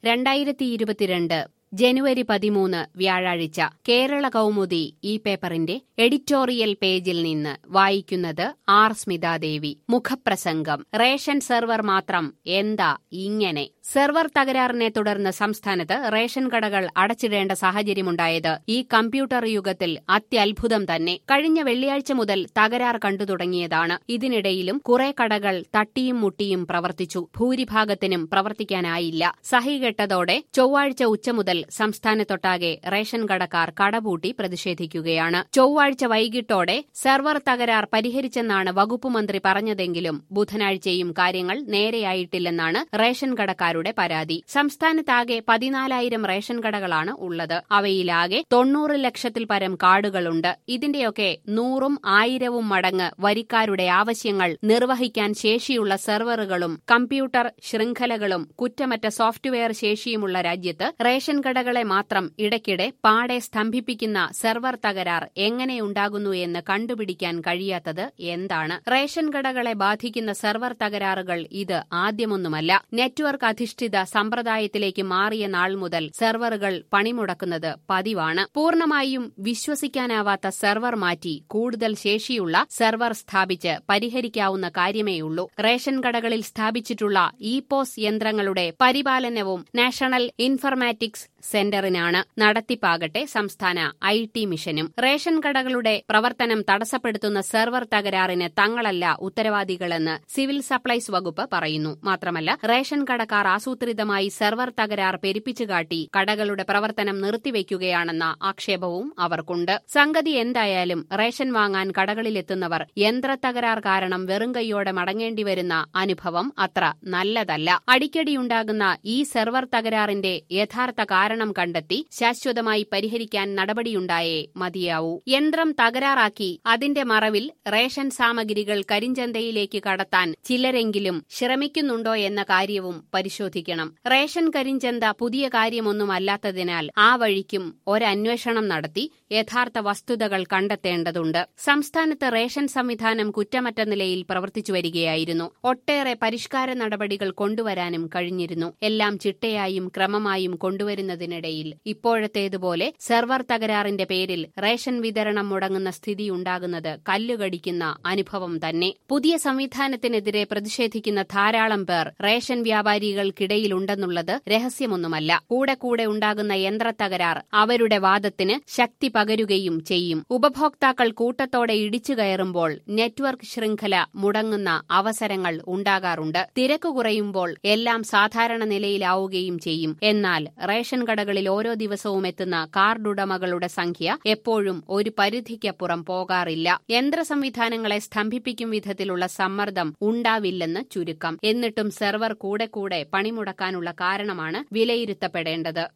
രണ്ടായിരത്തി ഇരുപത്തിരണ്ട് ജനുവരി പതിമൂന്ന് വ്യാഴാഴ്ച കേരള കൗമുദി ഈ പേപ്പറിന്റെ എഡിറ്റോറിയൽ പേജിൽ നിന്ന് വായിക്കുന്നത് ആർ സ്മിതാദേവി മുഖപ്രസംഗം റേഷൻ സെർവർ മാത്രം എന്താ ഇങ്ങനെ സെർവർ തകരാറിനെ തുടർന്ന് സംസ്ഥാനത്ത് റേഷൻ കടകൾ അടച്ചിടേണ്ട സാഹചര്യമുണ്ടായത് ഈ കമ്പ്യൂട്ടർ യുഗത്തിൽ അത്യത്ഭുതം തന്നെ കഴിഞ്ഞ വെള്ളിയാഴ്ച മുതൽ തകരാർ കണ്ടു തുടങ്ങിയതാണ് ഇതിനിടയിലും കുറെ കടകൾ തട്ടിയും മുട്ടിയും പ്രവർത്തിച്ചു ഭൂരിഭാഗത്തിനും പ്രവർത്തിക്കാനായില്ല സഹികെട്ടതോടെ ചൊവ്വാഴ്ച ഉച്ച മുതൽ സംസ്ഥാനത്തൊട്ടാകെ റേഷൻ കടക്കാർ കടപൂട്ടി പ്രതിഷേധിക്കുകയാണ് ചൊവ്വാഴ്ച വൈകിട്ടോടെ സെർവർ തകരാർ പരിഹരിച്ചെന്നാണ് വകുപ്പ് മന്ത്രി പറഞ്ഞതെങ്കിലും ബുധനാഴ്ചയും കാര്യങ്ങൾ നേരെയായിട്ടില്ലെന്നാണ് റേഷൻ കടക്കാരുടെ പരാതി സംസ്ഥാനത്താകെ പതിനാലായിരം റേഷൻ കടകളാണ് ഉള്ളത് അവയിലാകെ തൊണ്ണൂറ് ലക്ഷത്തിൽ പരം കാർഡുകളുണ്ട് ഇതിന്റെയൊക്കെ നൂറും ആയിരവും മടങ്ങ് വരിക്കാരുടെ ആവശ്യങ്ങൾ നിർവഹിക്കാൻ ശേഷിയുള്ള സെർവറുകളും കമ്പ്യൂട്ടർ ശൃംഖലകളും കുറ്റമറ്റ സോഫ്റ്റ്വെയർ ശേഷിയുമുള്ള രാജ്യത്ത് റേഷൻ കടകളെ മാത്രം ഇടയ്ക്കിടെ പാടെ സ്തംഭിപ്പിക്കുന്ന സെർവർ തകരാർ എങ്ങനെയുണ്ടാകുന്നു എന്ന് കണ്ടുപിടിക്കാൻ കഴിയാത്തത് എന്താണ് റേഷൻ കടകളെ ബാധിക്കുന്ന സെർവർ തകരാറുകൾ ഇത് ആദ്യമൊന്നുമല്ല നെറ്റ്വർക്ക് അധിഷ്ഠിത സമ്പ്രദായത്തിലേക്ക് മാറിയ നാൾ മുതൽ സെർവറുകൾ പണിമുടക്കുന്നത് പതിവാണ് പൂർണ്ണമായും വിശ്വസിക്കാനാവാത്ത സെർവർ മാറ്റി കൂടുതൽ ശേഷിയുള്ള സെർവർ സ്ഥാപിച്ച് പരിഹരിക്കാവുന്ന കാര്യമേയുള്ളൂ റേഷൻ കടകളിൽ സ്ഥാപിച്ചിട്ടുള്ള ഇ പോസ് യന്ത്രങ്ങളുടെ പരിപാലനവും നാഷണൽ ഇൻഫർമാറ്റിക്സ് സെന്ററിനാണ് നടത്തിപ്പാകട്ടെ സംസ്ഥാന ഐ ടി മിഷനും റേഷൻ കടകളുടെ പ്രവർത്തനം തടസ്സപ്പെടുത്തുന്ന സെർവർ തകരാറിന് തങ്ങളല്ല ഉത്തരവാദികളെന്ന് സിവിൽ സപ്ലൈസ് വകുപ്പ് പറയുന്നു മാത്രമല്ല റേഷൻ കടക്കാർ ആസൂത്രിതമായി സെർവർ തകരാർ പെരുപ്പിച്ചുകാട്ടി കടകളുടെ പ്രവർത്തനം നിർത്തിവെക്കുകയാണെന്ന ആക്ഷേപവും അവർക്കുണ്ട് സംഗതി എന്തായാലും റേഷൻ വാങ്ങാൻ കടകളിലെത്തുന്നവർ യന്ത്രത്തകരാർ കാരണം വെറും കൈയോടെ മടങ്ങേണ്ടി വരുന്ന അനുഭവം അത്ര നല്ലതല്ല അടിക്കടിയുണ്ടാകുന്ന ഈ സെർവർ തകരാറിന്റെ യഥാർത്ഥ കാരണം കണ്ടെത്തി ശാശ്വതമായി പരിഹരിക്കാൻ നടപടിയുണ്ടായേ മതിയാവൂ യന്ത്രം തകരാറാക്കി അതിന്റെ മറവിൽ റേഷൻ സാമഗ്രികൾ കരിഞ്ചന്തയിലേക്ക് കടത്താൻ ചിലരെങ്കിലും ശ്രമിക്കുന്നുണ്ടോ എന്ന കാര്യവും പരിശോധിക്കണം റേഷൻ കരിഞ്ചന്ത പുതിയ കാര്യമൊന്നുമല്ലാത്തതിനാൽ ആ വഴിക്കും ഒരന്വേഷണം നടത്തി യഥാർത്ഥ വസ്തുതകൾ കണ്ടെത്തേണ്ടതുണ്ട് സംസ്ഥാനത്ത് റേഷൻ സംവിധാനം കുറ്റമറ്റ നിലയിൽ പ്രവർത്തിച്ചു വരികയായിരുന്നു ഒട്ടേറെ പരിഷ്കാര നടപടികൾ കൊണ്ടുവരാനും കഴിഞ്ഞിരുന്നു എല്ലാം ചിട്ടയായും ക്രമമായും കൊണ്ടുവരുന്നതിനിടയിൽ ഇപ്പോഴത്തേതുപോലെ സെർവർ തകരാറിന്റെ പേരിൽ റേഷൻ വിതരണം മുടങ്ങുന്ന സ്ഥിതിയുണ്ടാകുന്നത് കല്ലുകടിക്കുന്ന അനുഭവം തന്നെ പുതിയ സംവിധാനത്തിനെതിരെ പ്രതിഷേധിക്കുന്ന ധാരാളം പേർ റേഷൻ വ്യാപാരികൾക്കിടയിലുണ്ടെന്നുള്ളത് രഹസ്യമൊന്നുമല്ല കൂടെ കൂടെ ഉണ്ടാകുന്ന യന്ത്രത്തകരാർ അവരുടെ വാദത്തിന് ശക്തി പകരുകയും ചെയ്യും ഉപഭോക്താക്കൾ കൂട്ടത്തോടെ ഇടിച്ചു കയറുമ്പോൾ നെറ്റ്വർക്ക് ശൃംഖല മുടങ്ങുന്ന അവസരങ്ങൾ ഉണ്ടാകാറുണ്ട് തിരക്ക് കുറയുമ്പോൾ എല്ലാം സാധാരണ നിലയിലാവുകയും ചെയ്യും എന്നാൽ റേഷൻ കടകളിൽ ഓരോ ദിവസവും എത്തുന്ന കാർഡുടമകളുടെ സംഖ്യ എപ്പോഴും ഒരു പരിധിക്കപ്പുറം പോകാറില്ല യന്ത്ര സംവിധാനങ്ങളെ സ്തംഭിപ്പിക്കും വിധത്തിലുള്ള സമ്മർദ്ദം ഉണ്ടാവില്ലെന്ന് ചുരുക്കം എന്നിട്ടും സെർവർ കൂടെ കൂടെ പണിമുടക്കാനുള്ള കാരണമാണ് വിലയിരുത്തപ്പെടേണ്ടത്